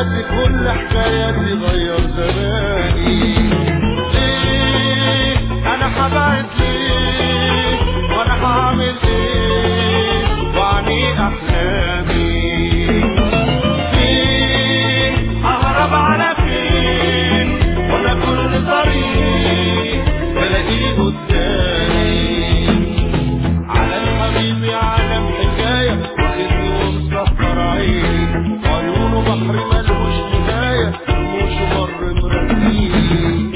حياتي كل حكاياتي غير زماني ليه انا حبعد ليه وانا هعمل ايه وعني احلامي فين اهرب على فين وانا كل طريق بلاقيه قدامي عالم حبيبي عالم حكاية واخدني ومسهر عيني عيونه بحر ملهوش نهاية رموشه مر مرميني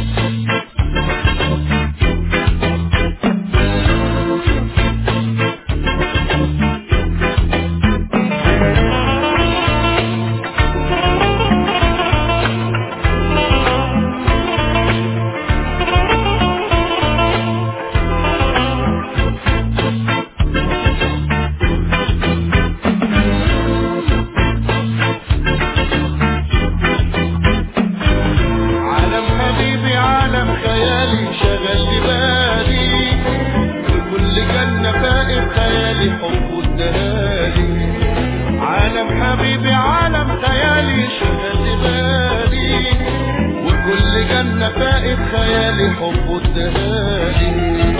عالم حبيبي عالم خيالي شغل لي بالي وكل جنة فائق خيالي حب الدهالي عالم حبيبي عالم خيالي شغل لي بالي وكل جنة فائق خيالي حب الدهالي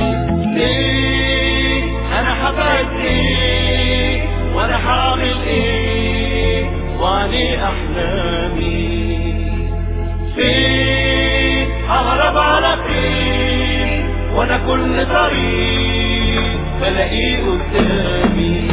ليه انا حبيت ليه وانا حامل ايه وعني احلامي فين اهرب على فين وانا كل طريق بلاقيه قدامي